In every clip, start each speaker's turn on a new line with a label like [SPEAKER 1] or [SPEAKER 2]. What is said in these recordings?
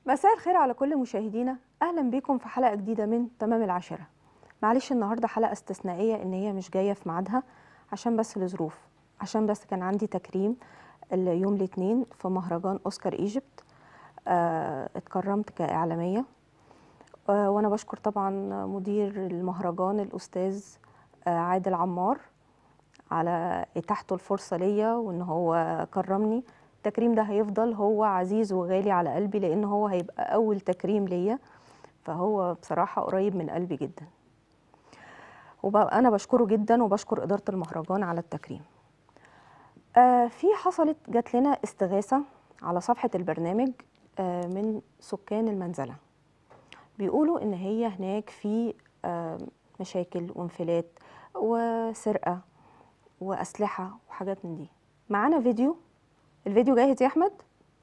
[SPEAKER 1] مساء الخير على كل مشاهدينا اهلا بيكم في حلقه جديده من تمام العاشره معلش النهارده حلقه استثنائيه ان هي مش جايه في ميعادها عشان بس الظروف عشان بس كان عندي تكريم اليوم الاثنين في مهرجان اوسكار ايجيبت آه اتكرمت كاعلاميه آه وانا بشكر طبعا مدير المهرجان الاستاذ آه عادل عمار على اتاحته الفرصه ليا وان هو كرمني التكريم ده هيفضل هو عزيز وغالي على قلبي لان هو هيبقى اول تكريم ليا فهو بصراحه قريب من قلبي جدا وبقى انا بشكره جدا وبشكر اداره المهرجان على التكريم آه في حصلت جات لنا استغاثه على صفحه البرنامج آه من سكان المنزله بيقولوا ان هي هناك في آه مشاكل وانفلات وسرقه واسلحه وحاجات من دي معانا فيديو الفيديو جاهز يا احمد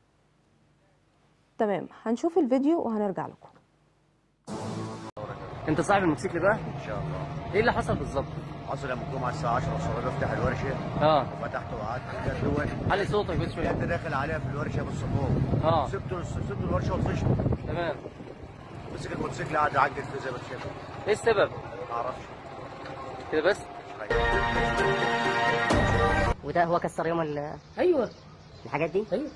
[SPEAKER 1] تمام هنشوف الفيديو وهنرجع لكم
[SPEAKER 2] انت صاحب الموتوسيكل ده
[SPEAKER 3] ان شاء الله
[SPEAKER 2] ايه اللي حصل بالظبط
[SPEAKER 3] حصل يوم الجمعه الساعه 10 الصبح بفتح الورشه
[SPEAKER 2] اه
[SPEAKER 3] وفتحت وقعدت كده جوه
[SPEAKER 2] علي صوتك بس شويه
[SPEAKER 3] كنت داخل عليها في الورشه بالصفوف
[SPEAKER 2] اه
[SPEAKER 3] سبت سبت الورشه وطفشت
[SPEAKER 2] تمام
[SPEAKER 3] مسك الموتوسيكل قعد يعجل فيه زي ما انت شايف
[SPEAKER 2] ايه السبب
[SPEAKER 3] ما اعرفش
[SPEAKER 2] كده بس
[SPEAKER 4] وده هو كسر يوم ال-
[SPEAKER 2] ايوه
[SPEAKER 4] الحاجات دي
[SPEAKER 2] ايوه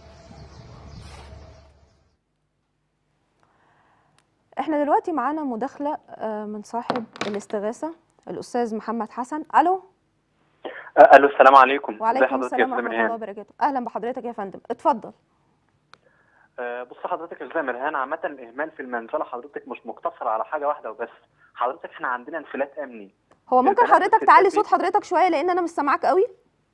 [SPEAKER 1] احنا دلوقتي معانا مداخله آه، من صاحب الاستغاثه الاستاذ محمد حسن الو
[SPEAKER 5] الو السلام عليكم ازي
[SPEAKER 1] وعليكم
[SPEAKER 5] حضرتك يا
[SPEAKER 1] السلام
[SPEAKER 5] استاذ
[SPEAKER 1] ورحمه الله
[SPEAKER 5] مرهان
[SPEAKER 1] وبركاته اهلا بحضرتك يا فندم اتفضل
[SPEAKER 5] آه، بص حضرتك يا استاذ مرهان عامه الاهمال في المنزله حضرتك مش مقتصر على حاجه واحده وبس حضرتك احنا عندنا انفلات امني
[SPEAKER 1] هو ممكن
[SPEAKER 5] البنات
[SPEAKER 1] حضرتك
[SPEAKER 5] والستات
[SPEAKER 1] تعلي
[SPEAKER 5] بي-
[SPEAKER 1] صوت حضرتك شويه لان انا مش سامعاك قوي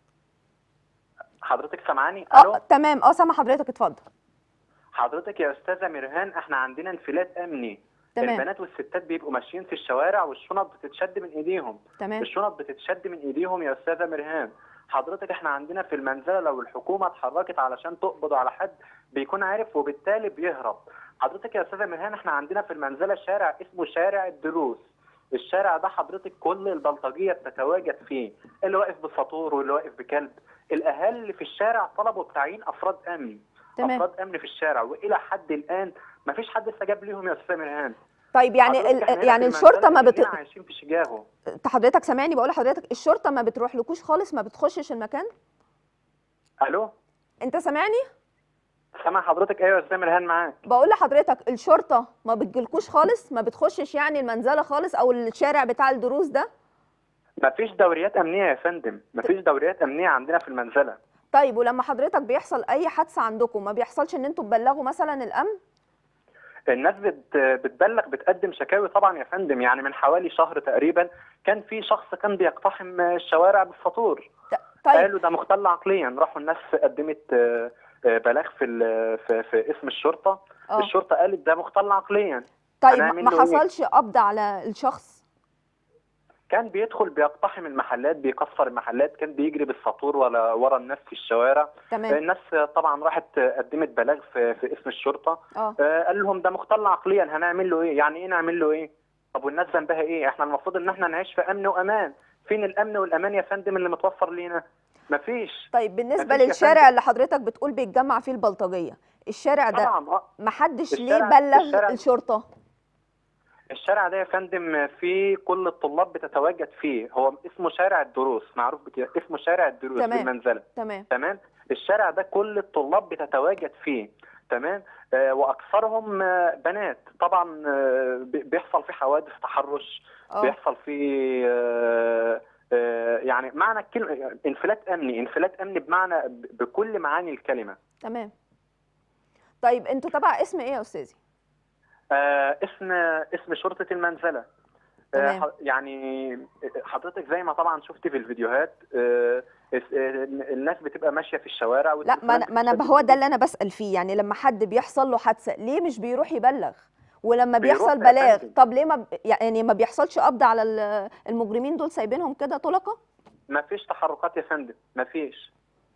[SPEAKER 5] حضرتك سامعاني
[SPEAKER 1] اه
[SPEAKER 5] الو
[SPEAKER 1] تمام اه سامع حضرتك اتفضل
[SPEAKER 5] حضرتك يا استاذه مرهان احنا عندنا انفلات امني
[SPEAKER 1] تمام
[SPEAKER 5] البنات والستات بيبقوا ماشيين في الشوارع والشنط بتتشد من ايديهم
[SPEAKER 1] تمام
[SPEAKER 5] الشنط بتتشد من ايديهم يا استاذه مرهان حضرتك احنا عندنا في المنزله لو الحكومه اتحركت علشان تقبض على حد بيكون عارف وبالتالي بيهرب حضرتك يا استاذه مرهان احنا عندنا في المنزله شارع اسمه شارع الدروس الشارع ده حضرتك كل البلطجيه بتتواجد فيه اللي واقف بساطور واللي واقف بكلب الاهالي اللي في الشارع طلبوا تعيين افراد امن
[SPEAKER 1] تمام
[SPEAKER 5] افراد امن في الشارع والى حد الان ما فيش حد استجاب ليهم يا استاذه مرهان
[SPEAKER 1] طيب يعني
[SPEAKER 5] حضرتك
[SPEAKER 1] ال...
[SPEAKER 5] إحنا هنا
[SPEAKER 1] يعني
[SPEAKER 5] في
[SPEAKER 1] الشرطه ما
[SPEAKER 5] المنزلة
[SPEAKER 1] بت...
[SPEAKER 5] كلنا عايشين في شيكاغو
[SPEAKER 1] انت حضرتك سامعني بقول لحضرتك الشرطه ما بتروحلكوش خالص ما بتخشش المكان
[SPEAKER 5] الو
[SPEAKER 1] انت سامعني
[SPEAKER 5] سامع حضرتك ايوه يا استاذ مرهان معاك
[SPEAKER 1] بقول لحضرتك الشرطه ما بتجيلكوش خالص ما بتخشش يعني المنزله خالص او الشارع بتاع الدروس ده
[SPEAKER 5] مفيش دوريات امنيه يا فندم مفيش دوريات امنيه عندنا في المنزله
[SPEAKER 1] طيب ولما حضرتك بيحصل اي حادثه عندكم ما بيحصلش ان انتوا تبلغوا مثلا الامن
[SPEAKER 5] الناس بت... بتبلغ بتقدم شكاوي طبعا يا فندم يعني من حوالي شهر تقريبا كان في شخص كان بيقتحم الشوارع بالسطور
[SPEAKER 1] طيب
[SPEAKER 5] قالوا ده مختل عقليا راحوا الناس قدمت آه، آه، بلاغ في ال... في, في اسم الشرطه
[SPEAKER 1] اه
[SPEAKER 5] الشرطه قالت ده مختل عقليا
[SPEAKER 1] طيب
[SPEAKER 5] هنعمل
[SPEAKER 1] ما
[SPEAKER 5] له إيه؟
[SPEAKER 1] حصلش قبض على الشخص
[SPEAKER 5] كان بيدخل بيقتحم المحلات بيكسر المحلات كان بيجري بالسطور ولا ورا الناس في الشوارع
[SPEAKER 1] تمام
[SPEAKER 5] الناس طبعا راحت قدمت بلاغ في, في اسم الشرطه
[SPEAKER 1] اه
[SPEAKER 5] آه، قال لهم ده مختل عقليا هنعمل له ايه يعني ايه نعمل له ايه طب والناس ذنبها ايه احنا المفروض ان احنا نعيش في امن وامان فين الامن والامان يا فندم اللي متوفر لينا مفيش
[SPEAKER 1] طيب بالنسبه
[SPEAKER 5] مفيش يا
[SPEAKER 1] للشارع
[SPEAKER 5] فندم.
[SPEAKER 1] اللي حضرتك بتقول بيتجمع فيه البلطجيه الشارع ده
[SPEAKER 5] طبعا اه
[SPEAKER 1] محدش ليه
[SPEAKER 5] الشارع-
[SPEAKER 1] بلغ
[SPEAKER 5] الشارع-
[SPEAKER 1] الشرطه
[SPEAKER 5] الشارع ده يا فندم فيه كل الطلاب بتتواجد فيه هو اسمه شارع الدروس معروف بكده اسمه شارع الدروس
[SPEAKER 1] تمام.
[SPEAKER 5] بالمنزله
[SPEAKER 1] تمام
[SPEAKER 5] تمام الشارع ده كل الطلاب بتتواجد فيه تمام آه واكثرهم آه بنات طبعا آه بي- بيحصل فيه حوادث تحرش
[SPEAKER 1] اه
[SPEAKER 5] بيحصل فيه آه آه يعني معنى الكلمه انفلات امني انفلات امني بمعنى ب- بكل معاني الكلمه
[SPEAKER 1] تمام طيب انتوا تبع اسم ايه يا استاذي
[SPEAKER 5] آه اسم اسم شرطه المنزله آه
[SPEAKER 1] تمام.
[SPEAKER 5] ح- يعني حضرتك زي ما طبعا شفت في الفيديوهات آه اس- آه، الناس بتبقى ماشيه في الشوارع
[SPEAKER 1] لا ما انا ما انا هو ده اللي انا بسال فيه يعني لما حد بيحصل له حادثه ليه مش بيروح يبلغ ولما
[SPEAKER 5] بيروح
[SPEAKER 1] بيحصل
[SPEAKER 5] يا
[SPEAKER 1] بلاغ
[SPEAKER 5] فندم.
[SPEAKER 1] طب ليه ما ب... يعني ما بيحصلش قبض على ال- المجرمين دول سايبينهم كده طلقه
[SPEAKER 5] ما فيش تحركات يا فندم ما فيش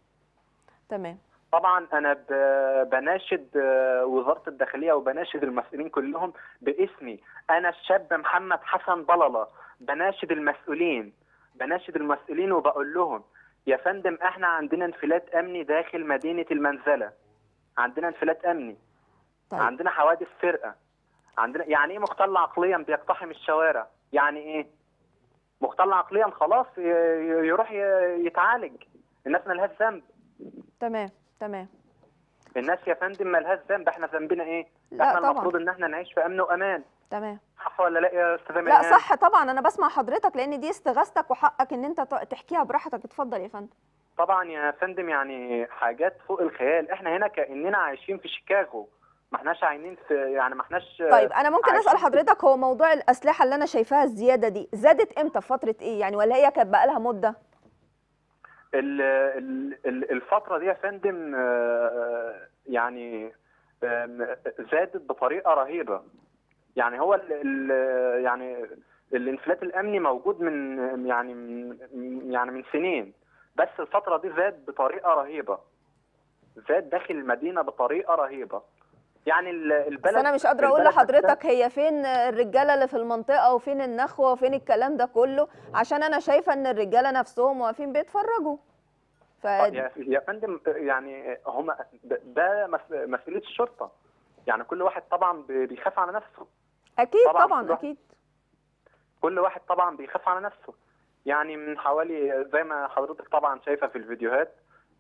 [SPEAKER 1] تمام
[SPEAKER 5] طبعا انا ب- بناشد آه، وزاره الداخليه وبناشد المسؤولين كلهم باسمي انا الشاب محمد حسن بلله بناشد المسؤولين بناشد المسؤولين وبقول لهم يا فندم احنا عندنا انفلات امني داخل مدينه المنزله عندنا انفلات امني
[SPEAKER 1] طيب
[SPEAKER 5] عندنا حوادث سرقه عندنا يعني ايه مختل عقليا بيقتحم الشوارع يعني ايه مختل عقليا خلاص ي- ي- يروح ي- يتعالج الناس مالهاش ذنب
[SPEAKER 1] تمام تمام
[SPEAKER 5] الناس يا فندم مالهاش ذنب احنا ذنبنا ايه
[SPEAKER 1] لا
[SPEAKER 5] احنا
[SPEAKER 1] طبعا.
[SPEAKER 5] المفروض ان احنا نعيش في امن وامان
[SPEAKER 1] تمام
[SPEAKER 5] صح ولا لا يا استاذه
[SPEAKER 1] لا
[SPEAKER 5] ميهان؟
[SPEAKER 1] صح طبعا انا بسمع حضرتك لان دي استغاثتك وحقك ان انت ت- تحكيها براحتك اتفضل يا فندم
[SPEAKER 5] طبعا يا فندم يعني حاجات فوق الخيال احنا هنا كاننا عايشين في شيكاغو ما احناش عاينين في يعني ما احناش
[SPEAKER 1] طيب انا ممكن اسال
[SPEAKER 5] عايشين في-
[SPEAKER 1] حضرتك هو موضوع الاسلحه اللي انا شايفاها الزياده دي زادت امتى في فتره ايه يعني ولا هي كانت بقالها مده
[SPEAKER 5] ال- ال- ال- الفترة دي يا فندم آه، يعني آم، زادت بطريقة رهيبة يعني هو ال ال يعني الانفلات الأمني موجود من يعني من يعني من سنين بس الفترة دي زاد بطريقة رهيبة زاد داخل المدينة بطريقة رهيبة يعني ال- البلد
[SPEAKER 1] بس انا مش قادره اقول
[SPEAKER 5] البلد نفسها-
[SPEAKER 1] لحضرتك هي فين الرجاله اللي في المنطقه وفين النخوه وفين الكلام ده كله عشان انا شايفه ان الرجاله نفسهم واقفين بيتفرجوا ف
[SPEAKER 5] آه، يا يا فندم يعني هم ده- ده مس- مسؤولية الشرطة يعني كل واحد طبعا بي- بيخاف على نفسه
[SPEAKER 1] اكيد
[SPEAKER 5] طبعاً
[SPEAKER 1] طبعا
[SPEAKER 5] كل واحد-
[SPEAKER 1] اكيد
[SPEAKER 5] كل واحد طبعا بيخاف على نفسه يعني من حوالي زي ما حضرتك طبعا شايفه في الفيديوهات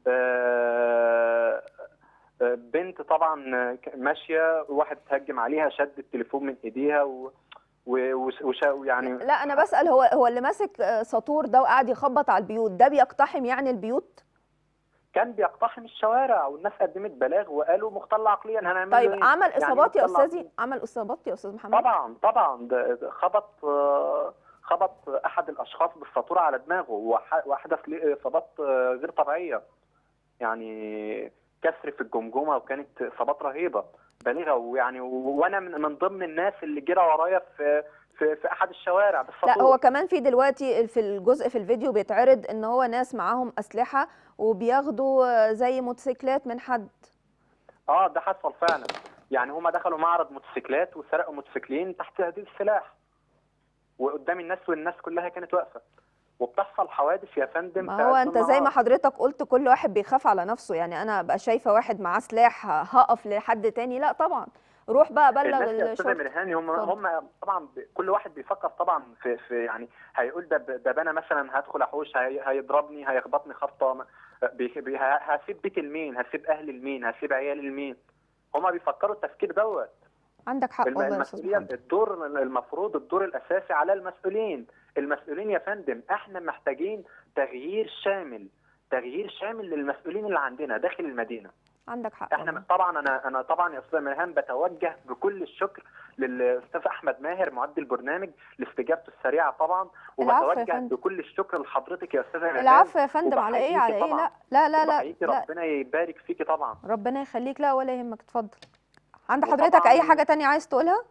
[SPEAKER 5] آه، آه، بنت طبعا ماشيه واحد اتهجم عليها شد التليفون من ايديها و و- وش- وشا يعني
[SPEAKER 1] لا انا بسال هو هو اللي ماسك آه، ساطور ده وقاعد يخبط على البيوت ده بيقتحم يعني البيوت
[SPEAKER 5] كان بيقتحم الشوارع والناس قدمت بلاغ وقالوا مختل عقليا هنعمل له
[SPEAKER 1] طيب
[SPEAKER 5] إيه؟
[SPEAKER 1] عمل
[SPEAKER 5] يعني
[SPEAKER 1] اصابات يا
[SPEAKER 5] مختل
[SPEAKER 1] استاذي
[SPEAKER 5] عقلياً.
[SPEAKER 1] عمل اصابات يا استاذ محمد
[SPEAKER 5] طبعا طبعا ده ده خبط آه، خبط احد الاشخاص بالساطوره على دماغه وح- واحدث ليه اصابات آه، غير طبيعيه يعني كسر في الجمجمه وكانت اصابات رهيبه بالغه ويعني و- وانا من من ضمن الناس اللي جرى ورايا في في, في احد الشوارع بالساطور
[SPEAKER 1] لا هو كمان في دلوقتي في الجزء في الفيديو بيتعرض ان هو ناس معاهم اسلحه وبياخدوا آه، زي موتوسيكلات من حد
[SPEAKER 5] اه ده حصل فعلا يعني هما دخلوا معرض موتوسيكلات وسرقوا موتوسيكلين تحت تهديد السلاح وقدام الناس والناس كلها كانت واقفه وبتحصل حوادث يا فندم
[SPEAKER 1] ما
[SPEAKER 5] في
[SPEAKER 1] هو
[SPEAKER 5] عز
[SPEAKER 1] انت زي ما
[SPEAKER 5] النهار.
[SPEAKER 1] حضرتك قلت كل واحد بيخاف على نفسه يعني انا ابقى شايفه واحد معاه سلاح هقف لحد تاني لا طبعا روح بقى بلغ
[SPEAKER 5] الناس يا استاذه
[SPEAKER 1] الشرطه
[SPEAKER 5] مرهاني هم
[SPEAKER 1] اتفضل.
[SPEAKER 5] هم طبعا ب- كل واحد بيفكر طبعا في, في يعني هيقول ده ب- ده انا مثلا هدخل احوش هي هيضربني هيخبطني خبطه م- بي- بي- ه- هسيب بيتي لمين هسيب اهلي لمين هسيب عيالي لمين هم بيفكروا التفكير دوت
[SPEAKER 1] عندك حق
[SPEAKER 5] الم-
[SPEAKER 1] والله يا استاذ
[SPEAKER 5] المسؤوليه
[SPEAKER 1] محمد
[SPEAKER 5] الدور المفروض الدور الاساسي على المسؤولين المسؤولين يا فندم احنا محتاجين تغيير شامل تغيير شامل للمسؤولين اللي عندنا داخل المدينه
[SPEAKER 1] عندك حق
[SPEAKER 5] احنا
[SPEAKER 1] والله.
[SPEAKER 5] طبعا انا انا طبعا يا استاذ مرهان بتوجه بكل الشكر للاستاذ احمد ماهر معد البرنامج لاستجابته السريعه طبعا
[SPEAKER 1] العفو يا
[SPEAKER 5] وبتوجه
[SPEAKER 1] فندم.
[SPEAKER 5] بكل الشكر لحضرتك يا استاذ مرهان
[SPEAKER 1] العفو يا فندم على ايه على
[SPEAKER 5] وبحييكي
[SPEAKER 1] ايه
[SPEAKER 5] طبعاً.
[SPEAKER 1] لا لا لا لا,
[SPEAKER 5] وبحييكي
[SPEAKER 1] لا
[SPEAKER 5] ربنا يبارك فيكي طبعا
[SPEAKER 1] ربنا يخليك لا ولا يهمك اتفضل عند
[SPEAKER 5] وطبعاً-
[SPEAKER 1] حضرتك اي حاجه تانية عايز تقولها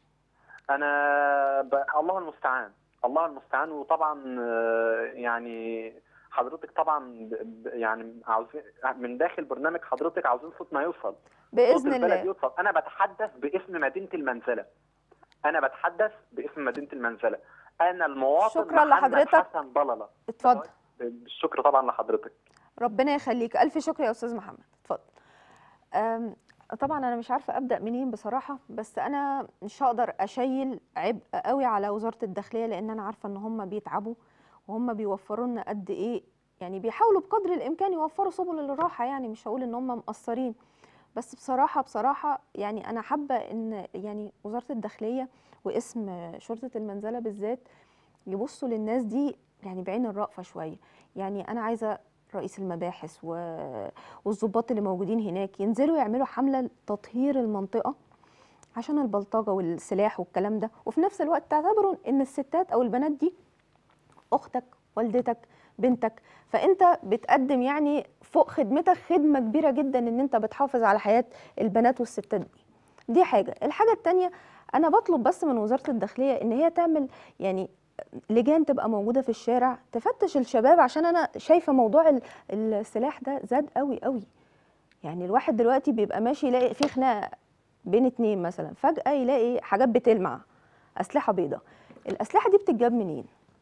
[SPEAKER 5] انا ب... الله المستعان الله المستعان وطبعا آه، يعني حضرتك طبعا ب... ب- يعني عاوزين من داخل برنامج حضرتك عاوزين صوتنا يوصل صوت
[SPEAKER 1] باذن
[SPEAKER 5] البلد
[SPEAKER 1] الله
[SPEAKER 5] يوصل انا بتحدث باسم مدينه المنزله انا بتحدث باسم مدينه المنزله انا المواطن
[SPEAKER 1] شكراً
[SPEAKER 5] محمد
[SPEAKER 1] لحضرتك.
[SPEAKER 5] حسن ضلله
[SPEAKER 1] اتفضل
[SPEAKER 5] بالشكر طبعا لحضرتك
[SPEAKER 1] ربنا يخليك الف شكر يا استاذ محمد اتفضل أم، طبعا انا مش عارفه ابدا منين بصراحه بس انا مش هقدر اشيل عبء قوي على وزاره الداخليه لان انا عارفه ان هم بيتعبوا وهم بيوفروا لنا قد ايه يعني بيحاولوا بقدر الامكان يوفروا سبل الراحه يعني مش هقول ان هم مقصرين بس بصراحه بصراحه يعني انا حابه ان يعني وزاره الداخليه واسم شرطه المنزله بالذات يبصوا للناس دي يعني بعين الرأفة شوية يعني أنا عايزة رئيس المباحث و- والضباط اللي موجودين هناك ينزلوا يعملوا حملة تطهير المنطقة عشان البلطجة والسلاح والكلام ده وفي نفس الوقت تعتبروا إن الستات أو البنات دي أختك والدتك بنتك فأنت بتقدم يعني فوق خدمتك خدمة كبيرة جدا إن أنت بتحافظ على حياة البنات والستات دي دي حاجة الحاجة التانية أنا بطلب بس من وزارة الداخلية إن هي تعمل يعني لجان تبقى موجوده في الشارع تفتش الشباب عشان انا شايفه موضوع ال- السلاح ده زاد قوي قوي يعني الواحد دلوقتي بيبقى ماشي يلاقي في خناقه بين اتنين مثلا فجاه يلاقي حاجات بتلمع اسلحه بيضاء الاسلحه دي بتتجاب منين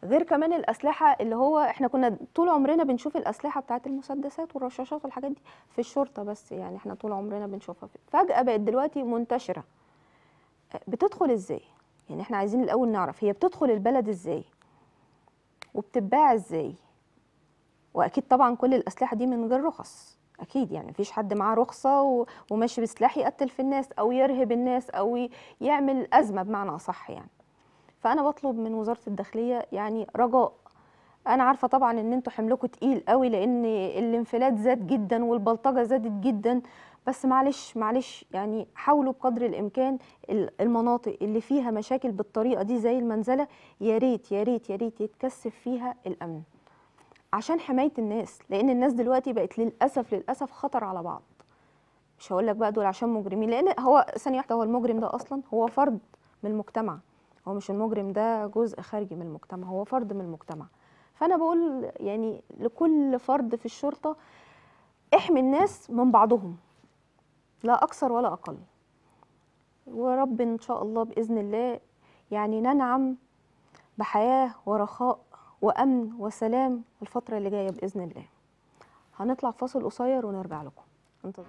[SPEAKER 1] غير كمان الاسلحه اللي هو احنا كنا طول عمرنا بنشوف الاسلحه بتاعت المسدسات والرشاشات والحاجات دي في الشرطه بس يعني احنا طول عمرنا بنشوفها في- فجاه بقت دلوقتي منتشره بتدخل ازاي يعني احنا عايزين الاول نعرف هي بتدخل البلد ازاي وبتتباع ازاي واكيد طبعا كل الاسلحه دي من غير رخص اكيد يعني مفيش حد معاه رخصه و- وماشي بسلاح يقتل في الناس او يرهب الناس او ي- يعمل ازمه بمعنى اصح يعني فانا بطلب من وزاره الداخليه يعني رجاء انا عارفه طبعا ان انتوا حملكم تقيل قوي لان الانفلات زاد جدا والبلطجه زادت جدا بس معلش معلش يعني حاولوا بقدر الامكان ال- المناطق اللي فيها مشاكل بالطريقه دي زي المنزله يا ريت يا ريت يا ريت يتكثف فيها الامن عشان حمايه الناس لان الناس دلوقتي بقت للاسف للاسف خطر على بعض مش هقول لك بقى دول عشان مجرمين لان هو ثانيه واحده هو المجرم ده اصلا هو فرد من المجتمع هو مش المجرم ده جزء خارجي من المجتمع هو فرد من المجتمع فانا بقول يعني لكل فرد في الشرطه احمي الناس من بعضهم لا اكثر ولا اقل ورب ان شاء الله باذن الله يعني ننعم بحياه ورخاء وامن وسلام الفتره اللي جايه باذن الله هنطلع فاصل قصير ونرجع لكم انتظروا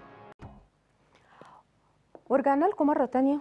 [SPEAKER 1] ورجعنا لكم مره تانية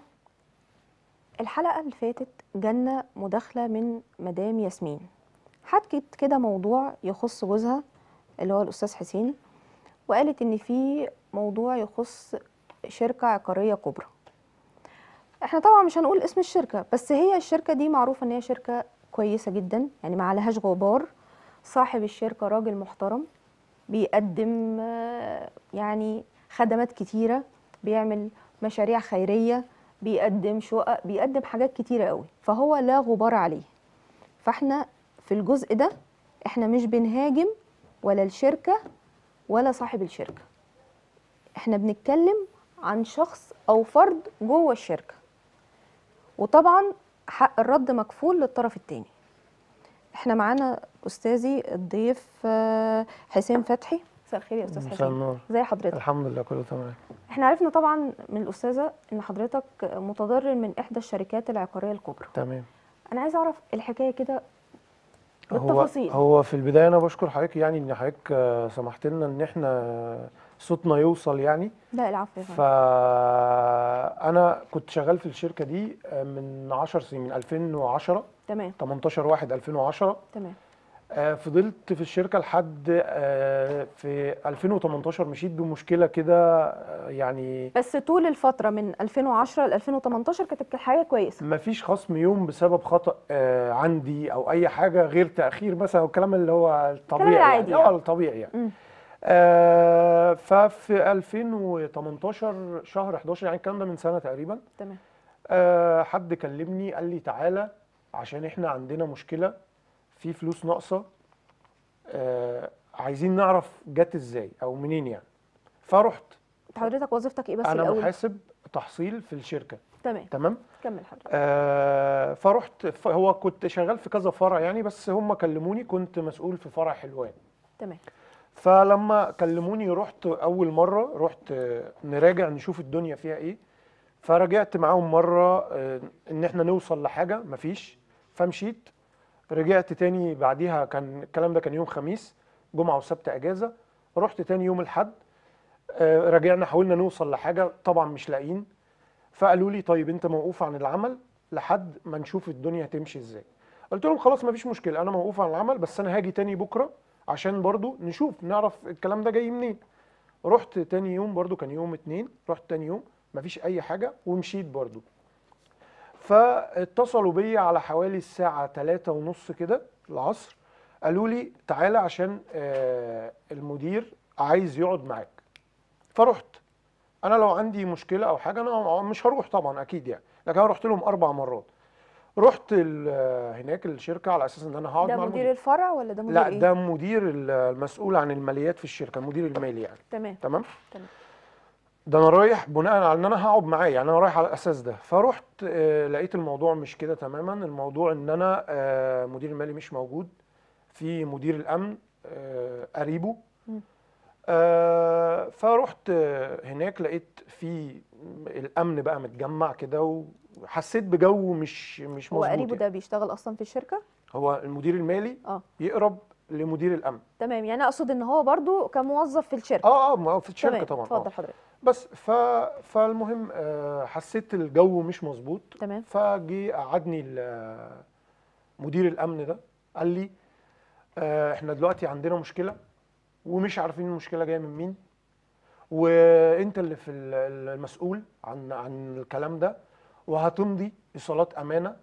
[SPEAKER 1] الحلقه اللي فاتت جالنا مداخله من مدام ياسمين حكت كده موضوع يخص جوزها اللي هو الاستاذ حسين وقالت ان في موضوع يخص شركه عقاريه كبرى احنا طبعا مش هنقول اسم الشركه بس هي الشركه دي معروفه ان هي شركه كويسه جدا يعني ما عليهاش غبار صاحب الشركه راجل محترم بيقدم آه، يعني خدمات كتيره بيعمل مشاريع خيريه بيقدم شقق بيقدم حاجات كتيره قوي فهو لا غبار عليه فاحنا في الجزء ده احنا مش بنهاجم ولا الشركه ولا صاحب الشركه احنا بنتكلم عن شخص او فرد جوه الشركه وطبعا حق الرد مكفول للطرف التاني احنا معانا استاذي الضيف آه، حسين فتحي مساء الخير يا استاذ
[SPEAKER 6] مساء
[SPEAKER 1] حسين
[SPEAKER 6] النور
[SPEAKER 1] ازي حضرتك
[SPEAKER 6] الحمد لله كله تمام
[SPEAKER 1] احنا عرفنا طبعا من الاستاذه ان حضرتك متضرر من احدى الشركات العقاريه الكبرى
[SPEAKER 6] تمام
[SPEAKER 1] انا عايزه اعرف الحكايه كده
[SPEAKER 6] هو
[SPEAKER 1] بالتفاصيل
[SPEAKER 6] هو في البدايه انا بشكر حضرتك يعني ان حضرتك آه، سمحت لنا ان احنا صوتنا يوصل يعني
[SPEAKER 1] لا العفو يا فندم.
[SPEAKER 6] فانا كنت شغال في الشركه دي آه، من 10 سنين من 2010
[SPEAKER 1] تمام
[SPEAKER 6] 18 1 2010
[SPEAKER 1] تمام
[SPEAKER 6] آه، فضلت في الشركه لحد آه، في 2018 مشيت بمشكله كده آه، يعني
[SPEAKER 1] بس طول الفتره من 2010 ل 2018 كانت الحياه كويسه
[SPEAKER 6] ما فيش خصم يوم بسبب خطأ آه، عندي او اي حاجه غير تاخير مثلا او الكلام اللي هو الطبيعي
[SPEAKER 1] العادي
[SPEAKER 6] يعني.
[SPEAKER 1] يعني.
[SPEAKER 6] اه الطبيعي يعني
[SPEAKER 1] مم.
[SPEAKER 6] آه ففي 2018 شهر 11 يعني الكلام ده من سنه تقريبا
[SPEAKER 1] تمام
[SPEAKER 6] آه حد كلمني قال لي تعالى عشان احنا عندنا مشكله في فلوس ناقصه آه عايزين نعرف جت ازاي او منين يعني فرحت
[SPEAKER 1] انت حضرتك وظيفتك ايه بس
[SPEAKER 6] انا
[SPEAKER 1] الاول
[SPEAKER 6] محاسب تحصيل في الشركه
[SPEAKER 1] تمام
[SPEAKER 6] تمام
[SPEAKER 1] كمل حضرتك
[SPEAKER 6] آه فرحت ف- هو كنت شغال في كذا فرع يعني بس هم كلموني كنت مسؤول في فرع حلوان
[SPEAKER 1] تمام
[SPEAKER 6] فلما كلموني رحت اول مره رحت آه، نراجع نشوف الدنيا فيها ايه فرجعت معاهم مره آه، ان احنا نوصل لحاجه مفيش فمشيت رجعت تاني بعديها كان الكلام ده كان يوم خميس جمعه وسبت اجازه رحت تاني يوم الاحد آه، رجعنا حاولنا نوصل لحاجه طبعا مش لاقيين فقالوا لي طيب انت موقوف عن العمل لحد ما نشوف الدنيا هتمشي ازاي قلت لهم خلاص مفيش مشكله انا موقوف عن العمل بس انا هاجي تاني بكره عشان برضو نشوف نعرف الكلام ده جاي منين رحت تاني يوم برضو كان يوم اتنين رحت تاني يوم مفيش اي حاجه ومشيت برضو فاتصلوا بيا على حوالي الساعه تلاتة ونص كده العصر قالوا لي تعالى عشان آه، المدير عايز يقعد معاك فرحت انا لو عندي مشكله او حاجه انا مش هروح طبعا اكيد يعني لكن انا رحت لهم اربع مرات رحت ال- هناك الشركه على اساس ان انا هقعد
[SPEAKER 1] ده
[SPEAKER 6] مع
[SPEAKER 1] مدير
[SPEAKER 6] المدير
[SPEAKER 1] الفرع ولا ده مدير
[SPEAKER 6] لا
[SPEAKER 1] ايه
[SPEAKER 6] ده مدير ال- المسؤول عن الماليات في الشركه المدير المالي يعني
[SPEAKER 1] تمام
[SPEAKER 6] تمام
[SPEAKER 1] تمام.
[SPEAKER 6] ده انا رايح بناء على ان انا هقعد معاه يعني انا رايح على الاساس ده فرحت آه، لقيت الموضوع مش كده تماما الموضوع ان انا آه، مدير المالي مش موجود في مدير الامن آه، قريبه
[SPEAKER 1] مم.
[SPEAKER 6] آه، فرحت آه، هناك لقيت في الامن بقى متجمع كده وحسيت بجو مش مش
[SPEAKER 1] هو
[SPEAKER 6] مظبوط
[SPEAKER 1] قريبه
[SPEAKER 6] يعني.
[SPEAKER 1] ده بيشتغل اصلا في الشركه
[SPEAKER 6] هو المدير المالي
[SPEAKER 1] اه
[SPEAKER 6] يقرب لمدير الامن
[SPEAKER 1] تمام يعني اقصد ان هو برضو كموظف في الشركه
[SPEAKER 6] اه اه ما هو في الشركه
[SPEAKER 1] تمام
[SPEAKER 6] طبعا
[SPEAKER 1] اتفضل
[SPEAKER 6] آه.
[SPEAKER 1] حضرتك
[SPEAKER 6] بس ف... فالمهم آه حسيت الجو مش مظبوط
[SPEAKER 1] تمام
[SPEAKER 6] فجي قعدني ال- مدير الامن ده قال لي آه احنا دلوقتي عندنا مشكله ومش عارفين المشكله جايه من مين وانت اللي في ال- المسؤول عن عن الكلام ده وهتمضي ايصالات امانه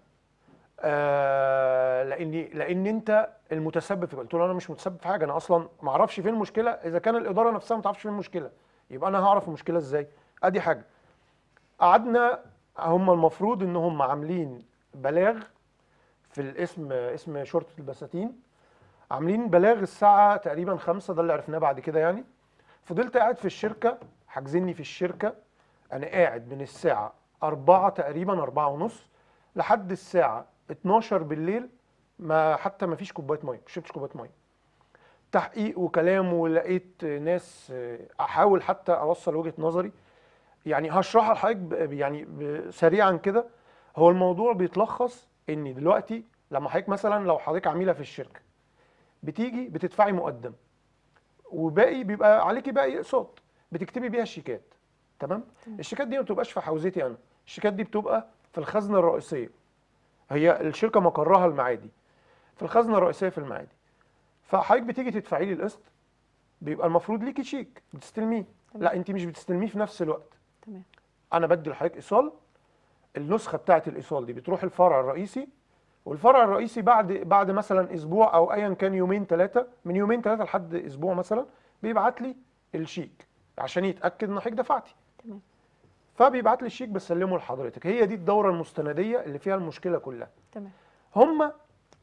[SPEAKER 6] آه لان لان انت المتسبب في قلت له انا مش متسبب في حاجه انا اصلا ما اعرفش فين المشكله اذا كان الاداره نفسها ما تعرفش فين المشكله يبقى انا هعرف المشكله ازاي ادي حاجه قعدنا هم المفروض ان هم عاملين بلاغ في الاسم اسم شرطه البساتين عاملين بلاغ الساعه تقريبا خمسة ده اللي عرفناه بعد كده يعني فضلت قاعد في الشركه حاجزيني في الشركه انا قاعد من الساعه أربعة تقريبا أربعة ونص لحد الساعه 12 بالليل ما حتى ما فيش كوبايه ميه ما شربتش كوبايه ميه تحقيق وكلام ولقيت ناس آه، احاول حتى اوصل وجهه نظري يعني هشرحها لحضرتك ب- يعني ب- سريعا كده هو الموضوع بيتلخص ان دلوقتي لما حضرتك مثلا لو حضرتك عميله في الشركه بتيجي بتدفعي مقدم وباقي بيبقى عليكي باقي اقساط بتكتبي بيها الشيكات تمام الشيكات دي ما بتبقاش في حوزتي انا الشيكات دي بتبقى في الخزنه الرئيسيه هي الشركه مقرها المعادي في الخزنه الرئيسيه في المعادي فحضرتك بتيجي تدفعي لي القسط بيبقى المفروض ليكي شيك بتستلميه لا انت مش بتستلميه في نفس الوقت
[SPEAKER 1] تمام
[SPEAKER 6] انا بدي لحضرتك ايصال النسخه بتاعه الايصال دي بتروح الفرع الرئيسي والفرع الرئيسي بعد بعد مثلا اسبوع او ايا كان يومين ثلاثه من يومين ثلاثه لحد اسبوع مثلا بيبعت لي الشيك عشان يتاكد ان حضرتك دفعتي
[SPEAKER 1] تمام.
[SPEAKER 6] فبيبعت لي الشيك بسلمه لحضرتك هي دي الدوره المستنديه اللي فيها المشكله كلها
[SPEAKER 1] تمام
[SPEAKER 6] هم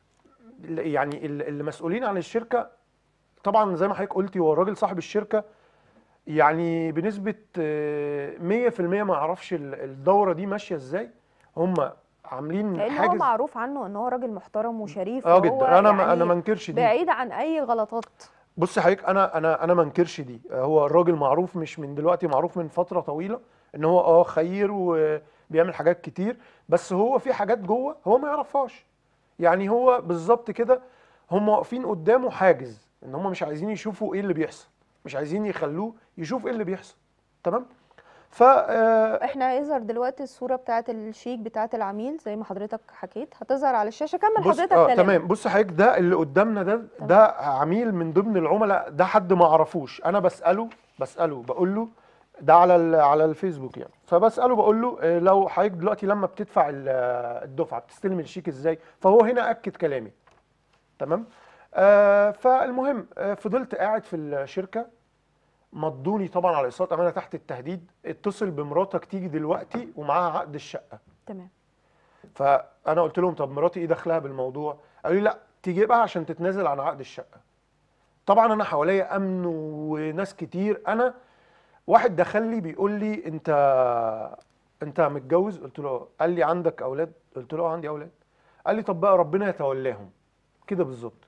[SPEAKER 6] يعني ال- اللي مسؤولين عن الشركه طبعا زي ما حضرتك قلتي هو الراجل صاحب الشركه يعني بنسبه آه، 100% ما يعرفش ال- الدوره دي ماشيه ازاي هم عاملين
[SPEAKER 1] لان هو
[SPEAKER 6] حاجز
[SPEAKER 1] معروف عنه ان هو راجل محترم وشريف
[SPEAKER 6] اه
[SPEAKER 1] وهو
[SPEAKER 6] جدا انا ما
[SPEAKER 1] يعني
[SPEAKER 6] انا ما انكرش دي
[SPEAKER 1] بعيد عن اي غلطات
[SPEAKER 6] بص يا حضرتك انا انا انا ما انكرش دي هو الراجل معروف مش من دلوقتي معروف من فتره طويله ان هو اه خير وبيعمل حاجات كتير بس هو في حاجات جوه هو ما يعرفهاش يعني هو بالظبط كده هم واقفين قدامه حاجز ان هم مش عايزين يشوفوا ايه اللي بيحصل مش عايزين يخلوه يشوف ايه اللي بيحصل تمام ف آه،
[SPEAKER 1] احنا هيظهر دلوقتي الصوره بتاعه الشيك بتاعه العميل زي ما حضرتك حكيت هتظهر على الشاشه كمل
[SPEAKER 6] بص
[SPEAKER 1] حضرتك
[SPEAKER 6] اه
[SPEAKER 1] كلامك.
[SPEAKER 6] تمام بص حضرتك ده اللي قدامنا ده ده عميل من ضمن العملاء ده حد ما اعرفوش انا بساله بساله بقول له ده على ال- على الفيسبوك يعني فبساله بقول له آه، لو حضرتك دلوقتي لما بتدفع ال- آه، الدفعه بتستلم الشيك ازاي فهو هنا اكد كلامي تمام آه فالمهم آه فضلت قاعد في الشركه مضوني طبعا على ايصالات امانه تحت التهديد اتصل بمراتك تيجي دلوقتي ومعاها عقد الشقه
[SPEAKER 1] تمام
[SPEAKER 6] فانا قلت لهم طب مراتي ايه دخلها بالموضوع قالوا لي لا تيجي بقى عشان تتنازل عن عقد الشقه طبعا انا حواليا امن وناس كتير انا واحد دخل لي بيقول لي انت انت متجوز قلت له قال لي عندك اولاد قلت له اه عندي اولاد قال لي طب بقى ربنا يتولاهم كده بالظبط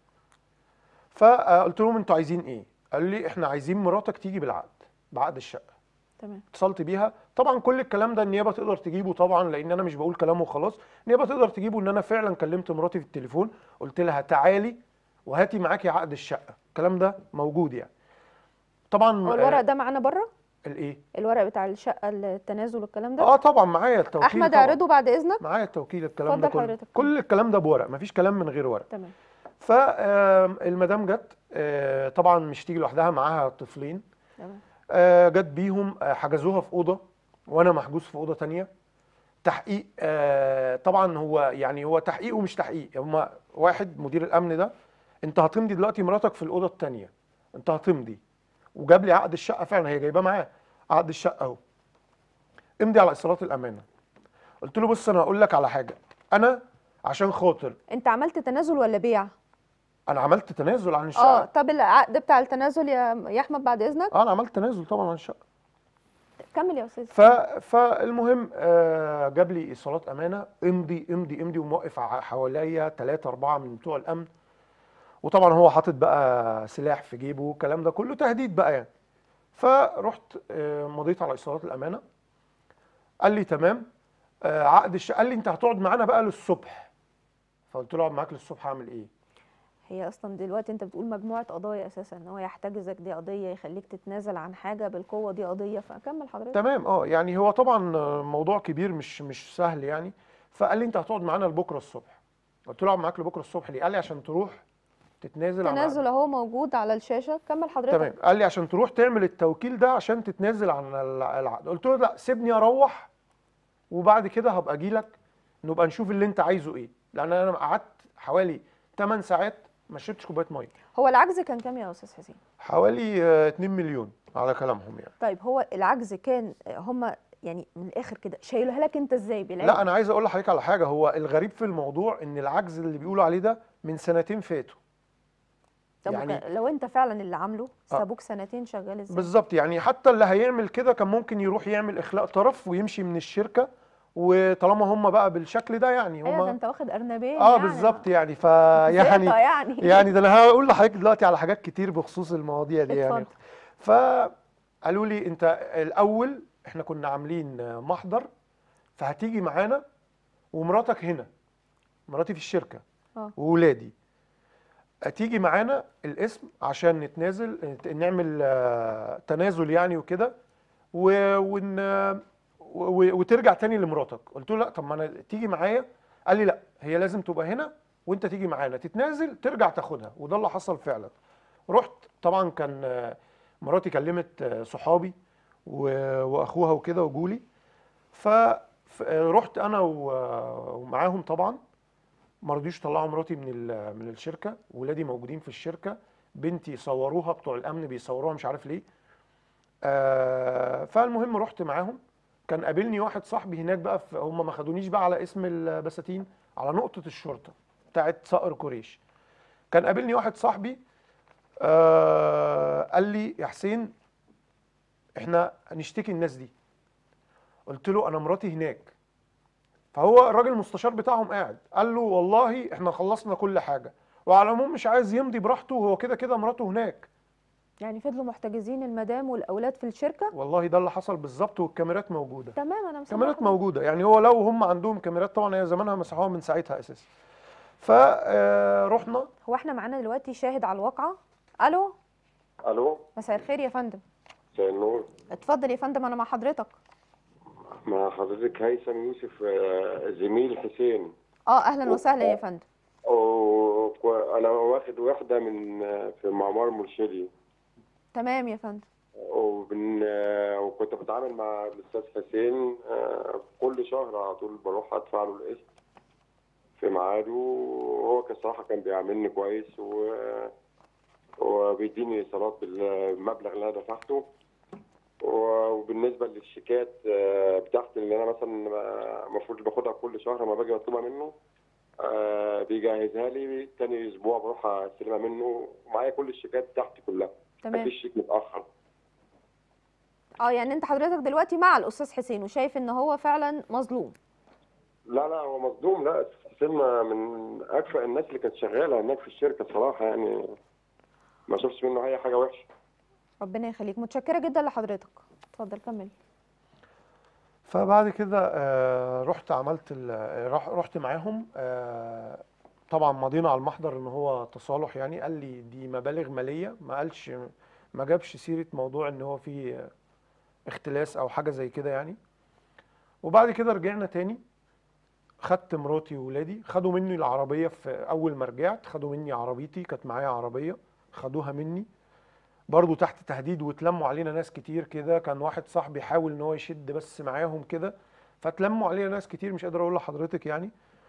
[SPEAKER 6] فقلت لهم انتوا عايزين ايه قالوا لي احنا عايزين مراتك تيجي بالعقد بعقد الشقه
[SPEAKER 1] تمام
[SPEAKER 6] اتصلت بيها طبعا كل الكلام ده النيابه تقدر تجيبه طبعا لان انا مش بقول كلام وخلاص النيابه تقدر تجيبه ان انا فعلا كلمت مراتي في التليفون قلت لها تعالي وهاتي معاكي عقد الشقه الكلام ده موجود يعني طبعا
[SPEAKER 1] هو الورق
[SPEAKER 6] آه،
[SPEAKER 1] ده معانا بره
[SPEAKER 6] الايه
[SPEAKER 1] الورق بتاع الشقه التنازل والكلام ده
[SPEAKER 6] اه طبعا معايا التوكيل
[SPEAKER 1] احمد
[SPEAKER 6] طبعا.
[SPEAKER 1] اعرضه بعد اذنك
[SPEAKER 6] معايا التوكيل الكلام ده
[SPEAKER 1] اتفضل
[SPEAKER 6] كله
[SPEAKER 1] حضرتك.
[SPEAKER 6] كل الكلام ده بورق مفيش كلام من غير ورق
[SPEAKER 1] تمام
[SPEAKER 6] فالمدام جت آه، طبعا مش تيجي لوحدها معاها طفلين
[SPEAKER 1] تمام
[SPEAKER 6] آه، جت بيهم آه، حجزوها في اوضه وانا محجوز في اوضه تانية تحقيق آه، طبعا هو يعني هو تحقيق ومش تحقيق هما واحد مدير الامن ده انت هتمضي دلوقتي مراتك في الاوضه التانية انت هتمضي وجاب لي عقد الشقه فعلا هي جايباه معاه عقد الشقه اهو امضي على اصرارات الامانه قلت له بص انا هقول لك على حاجه انا عشان خاطر
[SPEAKER 1] انت عملت تنازل ولا بيع
[SPEAKER 6] انا عملت تنازل عن
[SPEAKER 1] اه
[SPEAKER 6] الشقه
[SPEAKER 1] طب العقد بتاع التنازل يا يا احمد بعد اذنك
[SPEAKER 6] اه انا عملت تنازل طبعا عن الشقه
[SPEAKER 1] كمل يا استاذ
[SPEAKER 6] ف... فالمهم آه، جاب لي ايصالات امانه امضي امضي امضي وموقف ع- حواليا ثلاثة أربعة من بتوع الامن وطبعا هو حاطط بقى سلاح في جيبه والكلام ده كله تهديد بقى يعني فرحت آه، مضيت على ايصالات الامانه قال لي تمام آه، عقد الشقه قال لي انت هتقعد معانا بقى للصبح فقلت له اقعد معاك للصبح اعمل ايه
[SPEAKER 1] هي اصلا دلوقتي انت بتقول مجموعه قضايا اساسا ان هو يحتجزك دي قضيه يخليك تتنازل عن حاجه بالقوه دي قضيه فكمل حضرتك
[SPEAKER 6] تمام اه يعني هو طبعا آه، موضوع كبير مش مش سهل يعني فقال لي انت هتقعد معانا لبكره الصبح قلت له اقعد معاك لبكره الصبح ليه قال لي عشان تروح تتنازل عن
[SPEAKER 1] تنازل اهو موجود على الشاشه كمل حضرتك
[SPEAKER 6] تمام قال لي عشان تروح تعمل التوكيل ده عشان تتنازل عن الع- العقد قلت له لا سيبني اروح وبعد كده هبقى اجي لك نبقى نشوف اللي انت عايزه ايه لان انا قعدت حوالي 8 ساعات ما شربتش كوبايه ميه
[SPEAKER 1] هو العجز كان كام يا استاذ حسين
[SPEAKER 6] حوالي آه، 2 مليون على كلامهم يعني
[SPEAKER 1] طيب هو العجز كان هم يعني من الاخر كده شايلها لك انت ازاي بالعلم
[SPEAKER 6] لا انا عايز اقول لحضرتك على حاجه هو الغريب في الموضوع ان العجز اللي بيقولوا عليه ده من سنتين فاتوا
[SPEAKER 1] طب
[SPEAKER 6] يعني-
[SPEAKER 1] يعني لو انت فعلا اللي عامله
[SPEAKER 6] آه.
[SPEAKER 1] سابوك سنتين شغال ازاي
[SPEAKER 6] بالظبط يعني حتى اللي هيعمل كده كان ممكن يروح يعمل اخلاء طرف ويمشي من الشركه وطالما هم بقى بالشكل ده يعني
[SPEAKER 1] ايوه ده
[SPEAKER 6] هم
[SPEAKER 1] انت واخد ارنبين
[SPEAKER 6] اه
[SPEAKER 1] يعني
[SPEAKER 6] بالظبط يعني
[SPEAKER 1] زيطة
[SPEAKER 6] فيعني
[SPEAKER 1] يعني
[SPEAKER 6] يعني ده انا هقول لحضرتك دلوقتي على حاجات كتير بخصوص المواضيع دي يعني
[SPEAKER 1] اتفضل.
[SPEAKER 6] فقالوا لي انت الاول احنا كنا عاملين محضر فهتيجي معانا ومراتك هنا مراتي في الشركه
[SPEAKER 1] اه.
[SPEAKER 6] وولادي تيجي معانا الاسم عشان نتنازل نعمل آه، تنازل يعني وكده و- ون و- وترجع تاني لمراتك قلت له لا طب ما انا تيجي معايا قال لي لا هي لازم تبقى هنا وانت تيجي معانا تتنازل ترجع تاخدها وده اللي حصل فعلا رحت طبعا كان آه، مراتي كلمت آه، صحابي و- واخوها وكده وجولي فرحت انا و- ومعاهم طبعا ما رضيوش يطلعوا مراتي من ال- من الشركه ولادي موجودين في الشركه بنتي صوروها بتوع الامن بيصوروها مش عارف ليه آه فالمهم رحت معاهم كان قابلني واحد صاحبي هناك بقى في هم ما خدونيش بقى على اسم البساتين على نقطه الشرطه بتاعت صقر قريش كان قابلني واحد صاحبي آه قال لي يا حسين احنا هنشتكي الناس دي قلت له انا مراتي هناك فهو الراجل المستشار بتاعهم قاعد قال له والله احنا خلصنا كل حاجه وعلى العموم مش عايز يمضي براحته وهو كده كده مراته هناك
[SPEAKER 1] يعني فضلوا محتجزين المدام والاولاد في الشركه
[SPEAKER 6] والله ده اللي حصل بالظبط والكاميرات موجوده
[SPEAKER 1] تمام انا مسامحة
[SPEAKER 6] كاميرات موجوده يعني هو لو هم عندهم كاميرات طبعا هي زمانها مسحوها من ساعتها اساسا فرحنا
[SPEAKER 1] هو احنا معانا دلوقتي شاهد على الواقعه الو
[SPEAKER 7] الو
[SPEAKER 1] مساء الخير يا فندم
[SPEAKER 7] مساء النور
[SPEAKER 1] اتفضل يا فندم انا مع حضرتك
[SPEAKER 7] مع حضرتك هيثم يوسف آه، زميل حسين
[SPEAKER 1] اه اهلا وسهلا يا فندم
[SPEAKER 7] وانا واخد واحده من آه، في معمار مرشدي
[SPEAKER 1] تمام يا فندم
[SPEAKER 7] وبن... آه، وكنت بتعامل مع الاستاذ حسين آه، كل شهر على طول بروح ادفع له القسط في ميعاده وهو كان صراحه كان بيعاملني كويس و... وبيديني ايصالات بالمبلغ اللي انا دفعته وبالنسبه للشيكات آه، بتاعتي اللي انا مثلا آه، المفروض باخدها كل شهر لما باجي اطلبها منه آه، بيجهزها لي تاني اسبوع بروح استلمها منه ومعايا كل الشيكات بتاعتي كلها
[SPEAKER 1] تمام
[SPEAKER 7] مفيش شيك متاخر
[SPEAKER 1] اه يعني انت حضرتك دلوقتي مع الاستاذ حسين وشايف ان هو فعلا مظلوم
[SPEAKER 7] لا لا هو مصدوم لا حسين من اكفأ الناس اللي كانت شغاله هناك في الشركه صراحه يعني ما شفتش منه اي حاجه وحشه
[SPEAKER 1] ربنا يخليك متشكره جدا لحضرتك اتفضل كمل
[SPEAKER 6] فبعد كده آه، رحت عملت ال- رح- رحت معاهم آه، طبعا مضينا على المحضر ان هو تصالح يعني قال لي دي مبالغ ماليه ما قالش ما جابش سيره موضوع ان هو في اختلاس او حاجه زي كده يعني وبعد كده رجعنا تاني خدت مراتي وولادي خدوا مني العربيه في اول ما رجعت خدوا مني عربيتي كانت معايا عربيه خدوها مني برضو تحت تهديد واتلموا علينا ناس كتير كده كان واحد صاحبي حاول ان هو يشد بس معاهم كده فاتلموا علينا ناس كتير مش قادر اقول لحضرتك يعني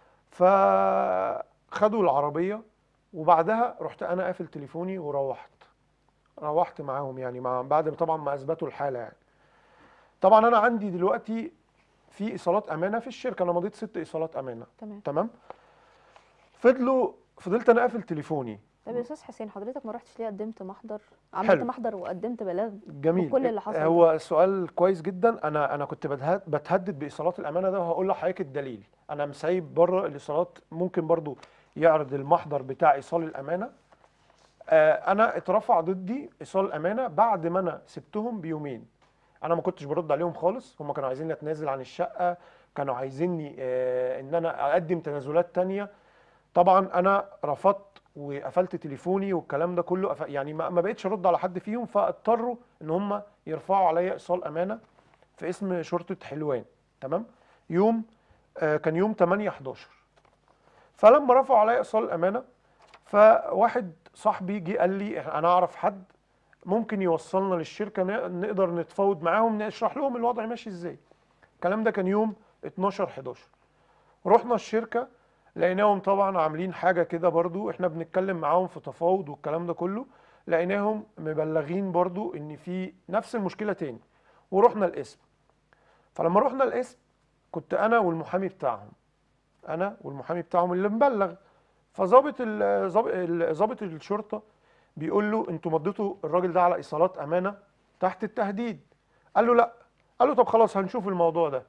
[SPEAKER 6] فخدوا العربيه وبعدها رحت انا قافل تليفوني وروحت روحت معاهم يعني مع بعد ما طبعا ما اثبتوا الحاله يعني طبعا انا عندي دلوقتي في ايصالات امانه في الشركه انا مضيت ست ايصالات امانه
[SPEAKER 1] تمام
[SPEAKER 6] تمام فضلوا فضلت انا قافل تليفوني
[SPEAKER 1] طب يا استاذ حسين حضرتك ما رحتش ليه قدمت محضر عملت
[SPEAKER 6] حلو.
[SPEAKER 1] محضر وقدمت بلاغ
[SPEAKER 6] جميل
[SPEAKER 1] وكل اللي حصل
[SPEAKER 6] هو سؤال كويس جدا انا انا كنت بتهد- بتهدد بايصالات الامانه ده وهقول لحضرتك الدليل انا مسايب بره الايصالات ممكن برضو يعرض المحضر بتاع ايصال الامانه آه انا اترفع ضدي ايصال الامانه بعد ما انا سبتهم بيومين انا ما كنتش برد عليهم خالص هم كانوا عايزيني اتنازل عن الشقه كانوا عايزيني آه ان انا اقدم تنازلات تانية طبعا انا رفضت وقفلت تليفوني والكلام ده كله قف- يعني ما ما بقتش ارد على حد فيهم فاضطروا ان هم يرفعوا عليا ايصال امانه في اسم شرطه حلوان تمام يوم آه كان يوم 8 11 فلما رفعوا عليا ايصال الامانه فواحد صاحبي جه قال لي انا اعرف حد ممكن يوصلنا للشركه ن- نقدر نتفاوض معاهم نشرح لهم الوضع ماشي ازاي الكلام ده كان يوم 12 11 رحنا الشركه لقيناهم طبعا عاملين حاجه كده برضو احنا بنتكلم معاهم في تفاوض والكلام ده كله لقيناهم مبلغين برضو ان في نفس المشكله تاني ورحنا القسم فلما رحنا القسم كنت انا والمحامي بتاعهم انا والمحامي بتاعهم اللي مبلغ فظابط ال- ظاب- ال- ظابط الشرطه بيقول له انتوا مضيتوا الراجل ده على ايصالات امانه تحت التهديد قال له لا قال له طب خلاص هنشوف الموضوع ده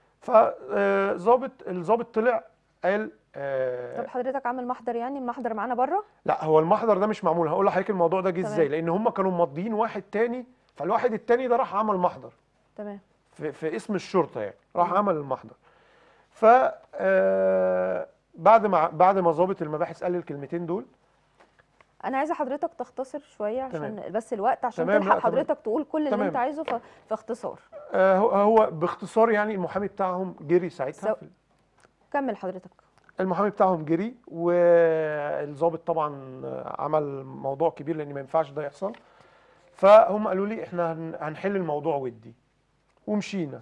[SPEAKER 6] فظابط الظابط طلع قال آه،
[SPEAKER 1] طب حضرتك عامل محضر يعني المحضر معانا بره
[SPEAKER 6] لا هو المحضر ده مش معمول هقول لحضرتك الموضوع ده جه
[SPEAKER 1] تمام.
[SPEAKER 6] ازاي لان هم كانوا ماضيين واحد تاني فالواحد التاني ده راح عمل محضر
[SPEAKER 1] تمام
[SPEAKER 6] في, في اسم الشرطه يعني راح عمل المحضر ف آه، بعد ما بعد ما ظابط المباحث قال لي الكلمتين دول
[SPEAKER 1] انا عايزه حضرتك تختصر شويه عشان
[SPEAKER 6] تمام.
[SPEAKER 1] بس الوقت عشان
[SPEAKER 6] تمام،
[SPEAKER 1] تلحق
[SPEAKER 6] لا، تمام.
[SPEAKER 1] حضرتك تقول كل اللي
[SPEAKER 6] تمام.
[SPEAKER 1] انت عايزه ف- في اختصار
[SPEAKER 6] آه، هو- هو باختصار يعني المحامي بتاعهم جري ساعتها
[SPEAKER 1] سو-
[SPEAKER 6] في
[SPEAKER 1] كمل حضرتك
[SPEAKER 6] المحامي بتاعهم جري والظابط طبعا عمل موضوع كبير لان ما ينفعش ده يحصل فهم قالوا لي احنا هن- هنحل الموضوع ودي ومشينا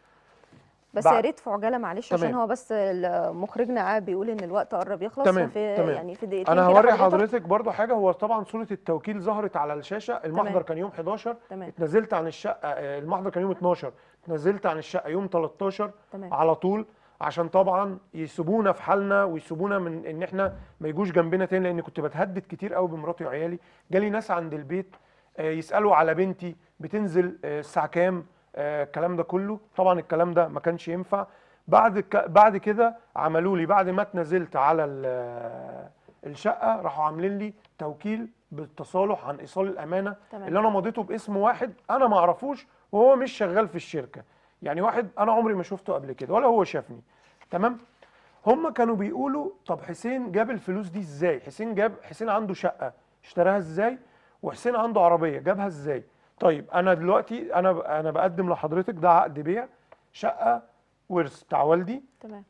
[SPEAKER 1] بس
[SPEAKER 6] بعد-
[SPEAKER 1] يا ريت في عجاله معلش عشان
[SPEAKER 6] تمام.
[SPEAKER 1] هو بس ال- مخرجنا قاعد بيقول ان الوقت قرب يخلص
[SPEAKER 6] تمام،
[SPEAKER 1] ففي
[SPEAKER 6] تمام.
[SPEAKER 1] يعني في دقيقتين
[SPEAKER 6] انا
[SPEAKER 1] كده
[SPEAKER 6] هوري حضرتك برضو حاجه هو طبعا صوره التوكيل ظهرت على الشاشه المحضر
[SPEAKER 1] تمام.
[SPEAKER 6] كان يوم 11
[SPEAKER 1] تمام
[SPEAKER 6] اتنزلت عن الشقه آه، المحضر كان يوم 12 اتنزلت عن الشقه يوم 13
[SPEAKER 1] تمام
[SPEAKER 6] على طول عشان طبعا يسيبونا في حالنا ويسيبونا من ان احنا ما يجوش جنبنا تاني لان كنت بتهدد كتير قوي بمراتي وعيالي جالي ناس عند البيت آه، يسالوا على بنتي بتنزل آه، الساعه كام آه، الكلام ده كله طبعا الكلام ده ما كانش ينفع بعد ك... بعد كده عملوا لي بعد ما اتنزلت على ال- آه، الشقه راحوا عاملين لي توكيل بالتصالح عن ايصال الامانه
[SPEAKER 1] تمام.
[SPEAKER 6] اللي انا مضيته باسم واحد انا ما اعرفوش وهو مش شغال في الشركه يعني واحد انا عمري ما شفته قبل كده ولا هو شافني تمام هم كانوا بيقولوا طب حسين جاب الفلوس دي ازاي حسين جاب حسين عنده شقه اشتراها ازاي وحسين عنده عربيه جابها ازاي طيب انا دلوقتي انا انا بقدم لحضرتك ده عقد بيع شقه ورث بتاع والدي
[SPEAKER 1] تمام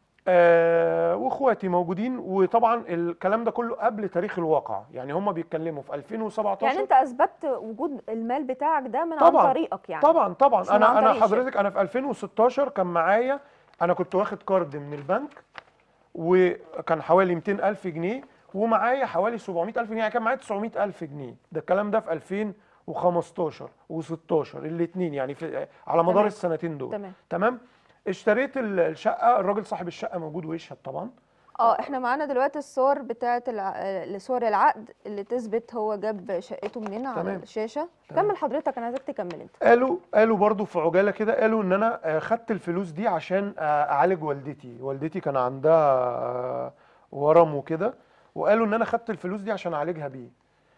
[SPEAKER 6] آه واخواتي موجودين وطبعا الكلام ده كله قبل تاريخ الواقع يعني هم بيتكلموا في 2017
[SPEAKER 1] يعني انت اثبتت وجود المال بتاعك ده من
[SPEAKER 6] طبعاً،
[SPEAKER 1] عن طريقك يعني
[SPEAKER 6] طبعا طبعا
[SPEAKER 1] مش من
[SPEAKER 6] انا
[SPEAKER 1] عن
[SPEAKER 6] انا
[SPEAKER 1] طريق
[SPEAKER 6] حضرتك انا في 2016 كان معايا انا كنت واخد كارد من البنك وكان حوالي 200 الف جنيه ومعايا حوالي 700 الف جنيه يعني كان معايا 900 الف جنيه ده الكلام ده في 2015 و16 الاثنين يعني في على مدار
[SPEAKER 1] تمام.
[SPEAKER 6] السنتين دول
[SPEAKER 1] تمام
[SPEAKER 6] تمام اشتريت ال- الشقه الراجل صاحب الشقه موجود ويشهد طبعا
[SPEAKER 1] اه احنا معانا دلوقتي الصور بتاعه الع... آه، صور العقد اللي تثبت هو جاب شقته منين على
[SPEAKER 6] تمام.
[SPEAKER 1] الشاشه
[SPEAKER 6] تمام.
[SPEAKER 1] كمل حضرتك انا عايزك تكمل انت
[SPEAKER 6] قالوا قالوا برضو في عجاله كده قالوا ان انا آه، خدت الفلوس دي عشان آه، اعالج والدتي والدتي كان عندها آه، ورم وكده وقالوا ان انا خدت الفلوس دي عشان اعالجها بيه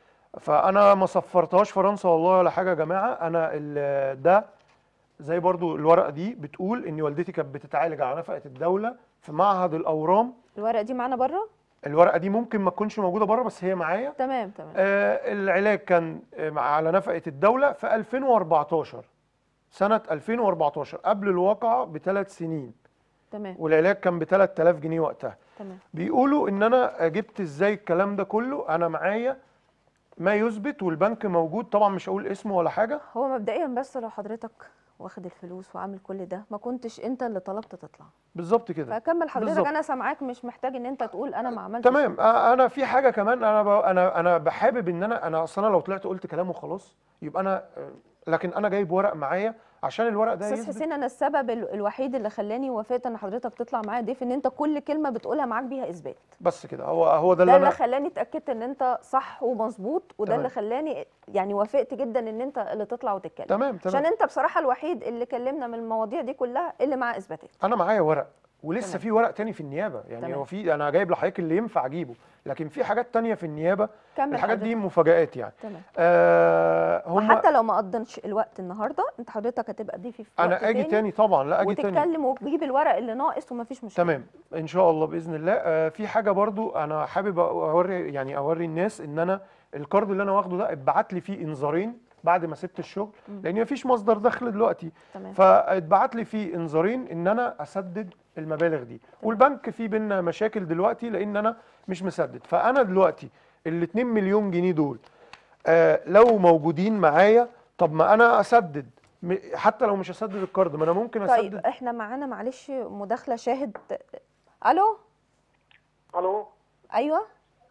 [SPEAKER 6] فانا ما صفرتهاش فرنسا والله ولا حاجه يا جماعه انا ال- ده زي برضو الورقه دي بتقول ان والدتي كانت بتتعالج على نفقه الدوله في معهد الاورام
[SPEAKER 1] الورقه دي معانا بره
[SPEAKER 6] الورقه دي ممكن ما تكونش موجوده بره بس هي معايا
[SPEAKER 1] تمام تمام
[SPEAKER 6] آه، العلاج كان آه، مع- على نفقة الدولة في 2014 سنة 2014 قبل الواقعة بثلاث سنين
[SPEAKER 1] تمام
[SPEAKER 6] والعلاج كان ب 3000 جنيه وقتها
[SPEAKER 1] تمام
[SPEAKER 6] بيقولوا ان انا جبت ازاي الكلام ده كله انا معايا ما يثبت والبنك موجود طبعا مش هقول اسمه ولا حاجة
[SPEAKER 1] هو مبدئيا بس لو حضرتك واخد الفلوس وعامل كل ده ما كنتش انت اللي طلبت تطلع
[SPEAKER 6] بالظبط كده
[SPEAKER 1] فكمل حضرتك
[SPEAKER 6] بالظبط.
[SPEAKER 1] انا سامعاك مش محتاج ان انت تقول انا ما عملتش
[SPEAKER 6] تمام آه، انا في حاجه كمان انا ب... انا انا بحابب ان انا انا اصلا لو طلعت قلت كلام وخلاص يبقى انا آه، لكن انا جايب ورق معايا عشان الورق ده
[SPEAKER 1] استاذ
[SPEAKER 6] يثبت
[SPEAKER 1] حسين انا السبب ال- الوحيد اللي خلاني وافقت ان حضرتك تطلع معايا ضيف ان انت كل كلمه بتقولها معاك بيها اثبات
[SPEAKER 6] بس كده هو هو ده
[SPEAKER 1] ده
[SPEAKER 6] اللي
[SPEAKER 1] اللي
[SPEAKER 6] انا
[SPEAKER 1] خلاني اتاكدت ان انت صح ومظبوط وده
[SPEAKER 6] تمام.
[SPEAKER 1] اللي خلاني يعني وافقت جدا ان انت اللي تطلع وتتكلم
[SPEAKER 6] تمام
[SPEAKER 1] عشان
[SPEAKER 6] تمام
[SPEAKER 1] انت بصراحه الوحيد اللي كلمنا من المواضيع دي كلها اللي معاه اثباتات
[SPEAKER 6] انا معايا ورق ولسه
[SPEAKER 1] تمام.
[SPEAKER 6] في ورق تاني في النيابه يعني
[SPEAKER 1] تمام.
[SPEAKER 6] هو في انا جايب لحضرتك اللي ينفع اجيبه لكن في حاجات تانية في النيابه
[SPEAKER 1] كمل
[SPEAKER 6] الحاجات دي
[SPEAKER 1] حضرتك.
[SPEAKER 6] مفاجآت يعني
[SPEAKER 1] تمام
[SPEAKER 6] آه هم
[SPEAKER 1] وحتى لو ما قضنش الوقت النهارده انت حضرتك هتبقى ضيفي في وقت
[SPEAKER 6] انا اجي تاني طبعا لا اجي تاني
[SPEAKER 1] وتتكلم وتجيب الورق اللي ناقص ومفيش مشكله
[SPEAKER 6] تمام ان شاء الله باذن الله آه في حاجه برضو انا حابب اوري يعني اوري الناس ان انا الكارد اللي انا واخده ده اتبعت لي فيه انذارين بعد ما سبت الشغل لان مفيش مصدر دخل دلوقتي
[SPEAKER 1] تمام
[SPEAKER 6] فاتبعت لي فيه انذارين ان انا اسدد المبالغ دي والبنك في بينا مشاكل دلوقتي لان انا مش مسدد فانا دلوقتي ال 2 مليون جنيه دول آه لو موجودين معايا طب ما انا اسدد م- حتى لو مش هسدد الكارد ما انا ممكن
[SPEAKER 1] طيب
[SPEAKER 6] اسدد
[SPEAKER 1] احنا معانا معلش مداخله شاهد الو
[SPEAKER 8] الو
[SPEAKER 1] ايوه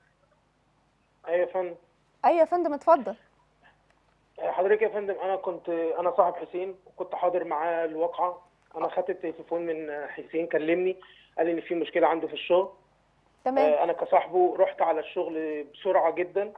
[SPEAKER 8] ايوه يا فندم
[SPEAKER 1] ايوه يا فندم اتفضل
[SPEAKER 8] حضرتك يا فندم انا كنت انا صاحب حسين وكنت حاضر معاه الواقعه انا خدت التليفون من حسين كلمني قال لي ان في مشكله عنده في الشغل
[SPEAKER 1] تمام
[SPEAKER 8] آه، انا كصاحبه رحت على الشغل بسرعه جدا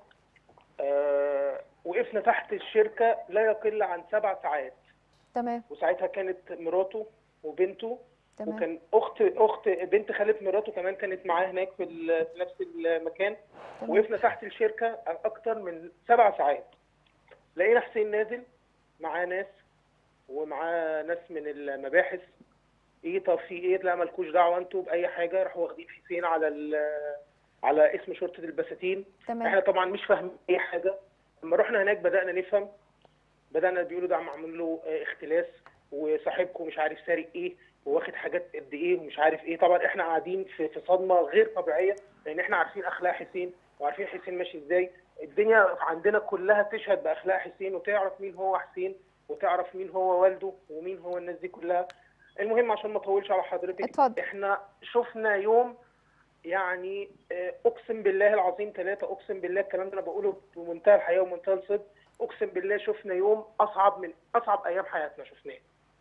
[SPEAKER 8] آه، وقفنا تحت الشركه لا يقل عن سبع ساعات
[SPEAKER 1] تمام
[SPEAKER 8] وساعتها كانت مراته وبنته
[SPEAKER 1] تمام
[SPEAKER 8] وكان اخت اخت بنت خاله مراته كمان كانت معاه هناك في ال- في نفس المكان
[SPEAKER 1] تمام.
[SPEAKER 8] وقفنا تحت الشركه اكتر من سبع ساعات لقينا حسين نازل معاه ناس ومعاه ناس من المباحث ايه طب في ايه لا مالكوش دعوه انتوا باي حاجه راحوا واخدين حسين على ال- على اسم شرطه البساتين احنا
[SPEAKER 1] تمام
[SPEAKER 8] طبعا مش فاهمين اي حاجه لما رحنا هناك بدانا نفهم بدانا بيقولوا ده معمول له آه، اختلاس وصاحبكم مش عارف سارق ايه وواخد حاجات قد ايه ومش عارف ايه طبعا احنا قاعدين في في صدمه غير طبيعيه لان احنا عارفين اخلاق حسين وعارفين حسين ماشي ازاي الدنيا عندنا كلها تشهد باخلاق حسين وتعرف مين هو حسين وتعرف مين هو والده ومين هو الناس دي كلها المهم عشان ما اطولش على حضرتك
[SPEAKER 1] اتفضل.
[SPEAKER 8] احنا شفنا يوم يعني آه، اقسم بالله العظيم ثلاثه اقسم بالله الكلام ده انا بقوله بمنتهى الحياه ومنتهى الصدق اقسم بالله شفنا يوم اصعب من اصعب ايام حياتنا شفناه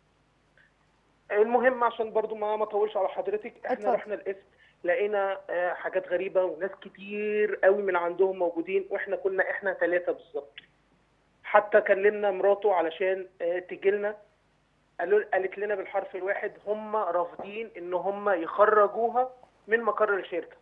[SPEAKER 8] المهم عشان برضو ما ما اطولش على حضرتك احنا
[SPEAKER 1] اتفضل.
[SPEAKER 8] رحنا القسم لقينا آه، حاجات غريبه وناس كتير قوي من عندهم موجودين واحنا كنا احنا ثلاثه بالظبط حتى كلمنا مراته علشان تجي لنا قالوا قالت لنا بالحرف الواحد هم رافضين ان هم يخرجوها من مقر الشركه